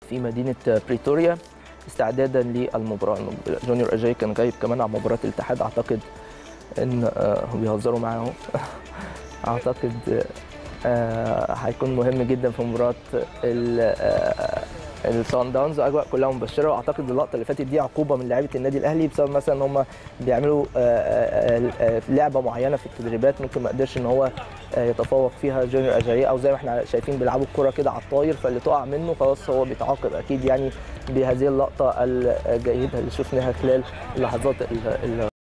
في مدينه بريتوريا استعدادا للمباراه جونيور اجاي كان غايب كمان عن مباراه الاتحاد اعتقد ان آه، هم بيهزروا معاه اهو اعتقد آه، هيكون مهم جدا في مباراه الصن داونز اجواء كلها مبشره واعتقد اللقطه اللي فاتت دي عقوبه من لعيبه النادي الاهلي بسبب مثلا ان هم بيعملوا آه، آه، آه، لعبه معينه في التدريبات ممكن ما قدرش ان هو آه، يتفوق فيها جونيور اجاييه او زي ما احنا شايفين بيلعبوا الكره كده على الطاير فاللي تقع منه خلاص هو بيتعاقب اكيد يعني بهذه اللقطه الجيده اللي شفناها خلال اللحظات ال- ال-